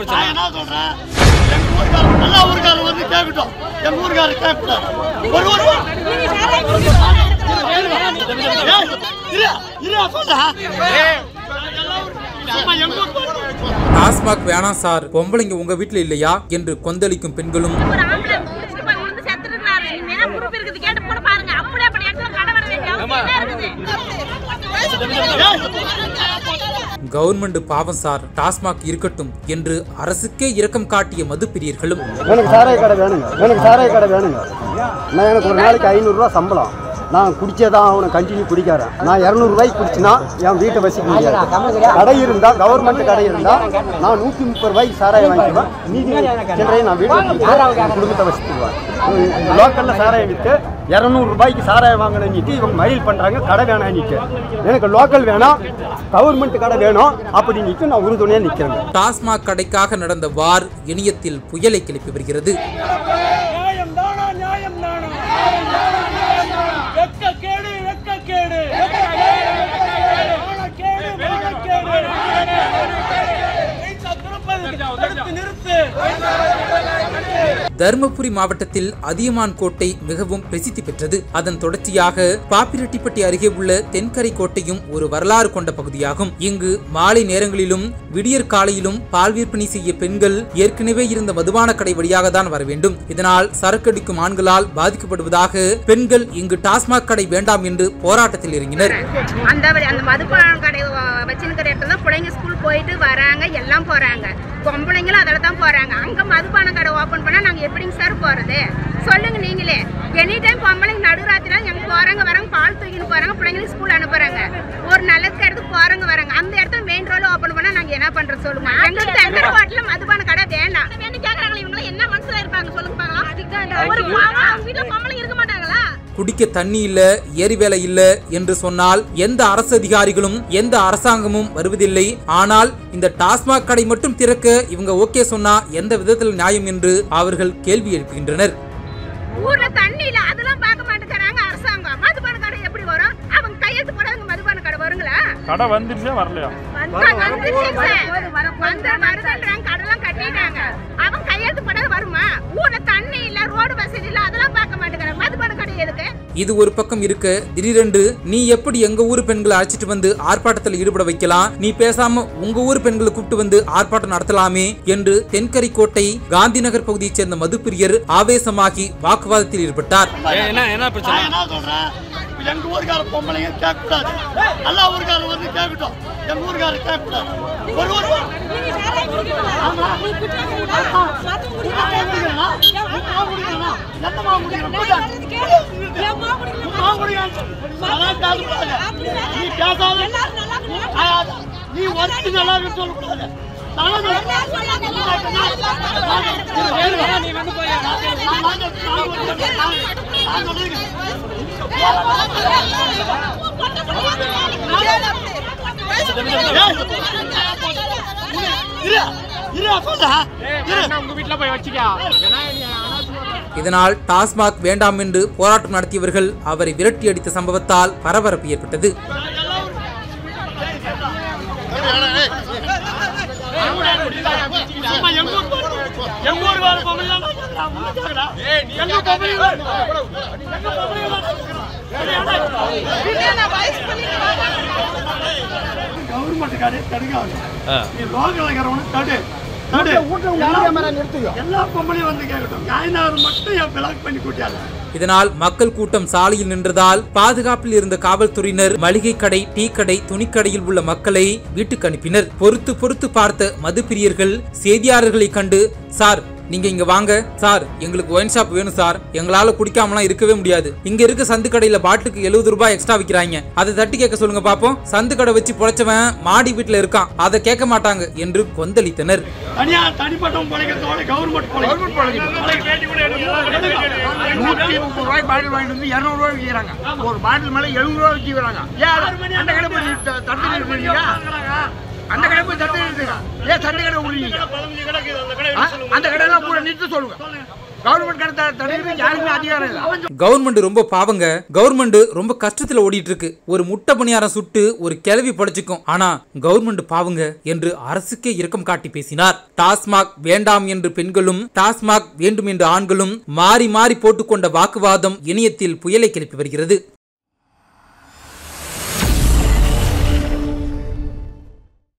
பிரச்சனை நான் என்ன சொல்றேன் எங்க ஊருக்காரர் எல்லா ஊருக்காரர் வந்து கேட்கட்டும் எங்க ஊருக்காரர் கேட்கக்கூடாது ஒரு ஒரு ஏய், இரு, இரு, சொல்றேன். சும்மா எங்க ஊருக்கு டாஸ்மாக் வேணாம் சார் பொம்பளைங்க உங்க வீட்டுல இல்லையா என்று கொந்தளிக்கும் பெண்களும் ஒரு ஆம்பளை குடிச்சிட்டு போய் விழுந்து செத்துருக்காரு. நீ வேணா proof இருக்குது, கேட்டு போட்டு பாருங்க. அப்படியே அப்படி இடத்துல கடை வர வேண்டிய அவசியம் என்ன இருக்குது? கவர்மெண்ட் பாவம் சார் டாஸ்மாக் இருக்கட்டும் என்று அரசுக்கே இரக்கம் காட்டிய மதுப்பிரியர்களும் எனக்கு சாராய கடை வேணுங்க எனக்கு சாராய கடை வேணுங்க நான் எனக்கு ஒரு நாளைக்கு ஐநூறுரூவா சம்பளம் நான் குடிச்சதான் அவனை கண்டினியூ குடிக்கிறேன் நான் இரநூறுவாய்க்கு குடிச்சினா என் வீட்டை வசிக்க முடியாது கடை இருந்தால் கவர்மெண்ட் கடை இருந்தால் நான் நூற்றி முப்பது ரூபாய்க்கு சாராயம் வாங்கிக்குவேன் மீதி சில்லறையை நான் வீட்டில் குடிச்சு என் குடும்பத்தை வசிக்குவேன் லோக்கலில் சாராயம் விற்று இரநூறு ரூபாய்க்கு சாராயம் வாங்கணும்னுட்டு இவங்க மறியல் பண்ணுறாங்க கடை வேணாம்னுட்டு எனக்கு லோக்கல் வேணாம் கவர்மெண்ட் கடை வேணும் அப்படின்னுட்டு நான் உறுதுணையாக நிற்கிறேங்க டாஸ்மாக் கடைக்காக நடந்த வார் இணையத்தில் புயலை கிளப்பி வருகிறது நியாயம் தானா நியாயம் தானா வெக்க கேடு வெக்க கேடு மானக்கேடு மானக்கேடு தடுத்து நிறுத்து தருமபுரி மாவட்டத்தில் அதியமான் கோட்டை மிகவும் பிரசித்தி பெற்றது அதன் தொடர்ச்சியாக பாப்பிரெட்டிப்பட்டி அருகே உள்ள தென்கரை கோட்டையும் ஒரு வரலாறு கொண்ட பகுதியாகும் இங்கு மாலை நேரங்களிலும் விடியற் காலையிலும் பால் விற்பனை செய்ய பெண்கள் ஏற்கனவே இருந்த மதுபான கடை வழியாக தான் வர வேண்டும் இதனால் சரக்கடிக்கும் ஆண்களால் பாதிக்கப்படுவதாக பெண்கள் இங்கு டாஸ்மாக் கடை வேண்டாம் என்று போராட்டத்தில் இறங்கினர் அந்த வழி- அந்த மதுபான கடை வச்சுருக்கிற இடத்துல தான் பிள்ளைங்க ஸ்கூல் போயிட்டு வராங்க எல்லாம் போறாங்க பொம்பளைங்களும் அதில் தான் போறாங்க அங்க மதுபான கடை ஓபன் பண்ணா நாங்க எப்படிங்க சார் போறது சொல்லுங்க நீங்களே எனி டைம் பொம்பளைங்க நடுராத்திரி எங்க போறாங்க வராங்க பால் தூக்கின்னு போறாங்க பிள்ளைங்களுக்கு ஸ்கூல் அனுப்புறாங்க ஒரு நல்லதுக்கு இடத்துக்கு போறாங்க வராங்க அந்த இடத்துல மெயின் ரோடு ஓபன் பண்ணா நாங்க என்ன பண்றது சொல்லுங்க எங்களுக்கு தெங்கர ஹோட்டல்ல மதுபான கடை வேண்டாம் வேணும் கேக்குறாங்க இவங்க என்ன மனசுல இருப்பாங்க சொல்லுங்க பார்க்கலாம் ஒரு பாவம் அவங்க வீட்டுல பொம்பளை இருக்க மாட்டாங்களா குடிக்க தண்ணி இல்ல ஏரி வேலை இல்ல என்று சொன்னால் எந்த அரசு அதிகாரிகளும் எந்த அரசாங்கமும் வருவதில்லை ஆனால் இந்த டாஸ்மாக் கடை மட்டும் திறக்க இவங்க ஓகே சொன்னா எந்த விதத்தில் நியாயம் என்று அவர்கள் கேள்வி எழுப்புகின்றனர் ஊர்ல தண்ணி இல்ல அதெல்லாம் பார்க்க மாட்டேங்கிறாங்க அரசாங்கம் மதுபான கடை எப்படி வரும் அவங்க கையெழுத்து போடாதவங்க மதுபான கடை வருங்களா கடை வந்துருச்சா வரலையா வந்தா வந்துருச்சுங்க சார். வந்து வருதுன்றாங்க கடலாம் கட்டிட்டாங்க அவங்க கையெழுத்து போடாத வருமா ஊர்ல தண்ணி இல்ல ரோடு வசதி இல்ல அதெல்லாம் பார்க்க மாட்டேங்கிறாங்க மதுபான கடை எதுக்கு இது ஒரு பக்கம் இருக்க திடீரென்று நீ எப்படி எங்க ஊர் பெண்களை அழைச்சிட்டு வந்து ஆர்ப்பாட்டத்தில் ஈடுபட வைக்கலாம் நீ பேசாம உங்க ஊர் பெண்களை கூப்பிட்டு வந்து ஆர்ப்பாட்டம் நடத்தலாமே என்று தென்கரை கோட்டை காந்தி நகர் பகுதியைச் சேர்ந்த மதுப்பிரியர் ஆவேசமாகி வாக்குவாதத்தில் ஈடுபட்டார் என்ன என்ன பிரச்சனை நான் என்ன சொல்றேன் இப்ப எங்க ஊருக்கார பொம்பளைங்க கேட்கக்கூடாது எல்லா ஊருக்காரர் வந்து கேட்கட்டும் எங்க ஊருக்காரர் கேட்கக்கூடாது ஒரு ஒரு ஆமா. ஆமா. நான் குடிக்கிறேனா? நான் குடிக்கிறேனா? என்னம்மா குடிக்கிறேன்? போடா. நான் குடிக்கிறேன். அதெல்லாம் பேசக்கூடாது. நீ பேசாத. ஆ, நீ ஒருத்தி நல்லா இருக்குன்னு சொல்லக்கூடாது நானும் சொல்றேன். நீ வந்து போய் நான் சொல்றேன். நான் சொல்றேன். இரு, இரு, சொல்றேன். இரு. உங்க வீட்டுல போய் வச்சுக்கா இதனால் டாஸ்மாக் வேண்டாம் என்று போராட்டம் நடத்தியவர்கள் அவரை விரட்டி அடித்த சம்பவத்தால் பரபரப்பு ஏற்பட்டது சும்மா எங்க ஊர் பொம்பளை- எங்க ஊர் வேற பொம்பளை தான் நான் கேக்குறேன். உன்னை கேக்குறேன். எங்க பொம்பளை வேற. எங்க பொம்பளை கவர்மெண்ட் கடை தடுக்காது நீ லோக்கல் இருக்கிறவனு தடு தடு எல்லா பொம்பளையும் வந்து கேட்கட்டும் காய்நாறு மட்டும் என் பிளாக் பண்ணி கூட்டியாரு இதனால் மக்கள் கூட்டம் சாலையில் நின்றதால் பாதுகாப்பில் இருந்த காவல்துறையினர் மளிகை கடை டீ கடை துணிக்கடையில் உள்ள மக்களை வீட்டுக்கு அனுப்பினர் பொறுத்து பொறுத்து பார்த்த மதுப்பிரியர்கள் செய்தியாளர்களை கண்டு சார் நீங்க இங்க வாங்க சார் எங்களுக்கு ஒயின் ஷாப் வேணும் சார் எங்களால குடிக்காமலாம் இருக்கவே முடியாது இங்க இருக்க சந்து கடையில பாட்டிலுக்கு எழுபது ரூபாய் எக்ஸ்ட்ரா விக்கிறாங்க அதை தட்டி கேட்க சொல்லுங்க பாப்போம் சந்து கடை வச்சு பொழைச்சவன் மாடி வீட்டுல இருக்கான் அதை கேட்க மாட்டாங்க என்று கொந்தளித்தனர் தனியா தனிப்பட்டவன் பிழைக்கிறதோட கவர்மெண்ட் நூத்தி முப்பது ரூபாய் பாட்டில் வாங்கிட்டு வந்து இருநூறு ரூபாய் விற்கிறாங்க ஒரு பாட்டில் மேல எழுநூறு ரூபாய் விற்கிறாங்க ஏன் அந்த கடை போய் த- தட்டு நிறுத்துறீங்க அந்த கடை போய் தட்டு நிறுத்துங்க ஏன் சண்டை கடை விடுறீங்க ஆ? அந்த கடையெல்லாம் கூட நிறுத்த சொல்லுங்க கவர்மெண்ட் கடை தடுக்கிறது யாருக்குமே அதிகாரம் இல்லை அவன் கவர்மெண்ட் ரொம்ப பாவங்க கவர்மெண்ட் ரொம்ப கஷ்டத்துல ஓடிட்டு இருக்கு ஒரு முட்டை பணியாரம் சுட்டு ஒரு கிளவி படைச்சுக்கும் ஆனா கவர்மெண்ட் பாவங்க என்று அரசுக்கே இரக்கம் காட்டி பேசினார் டாஸ்மாக் வேண்டாம் என்று பெண்களும் டாஸ்மாக் வேண்டும் என்று ஆண்களும் மாறி மாறி போட்டுக்கொண்ட வாக்குவாதம் இணையத்தில் புயலை கிளப்பி வருகிறது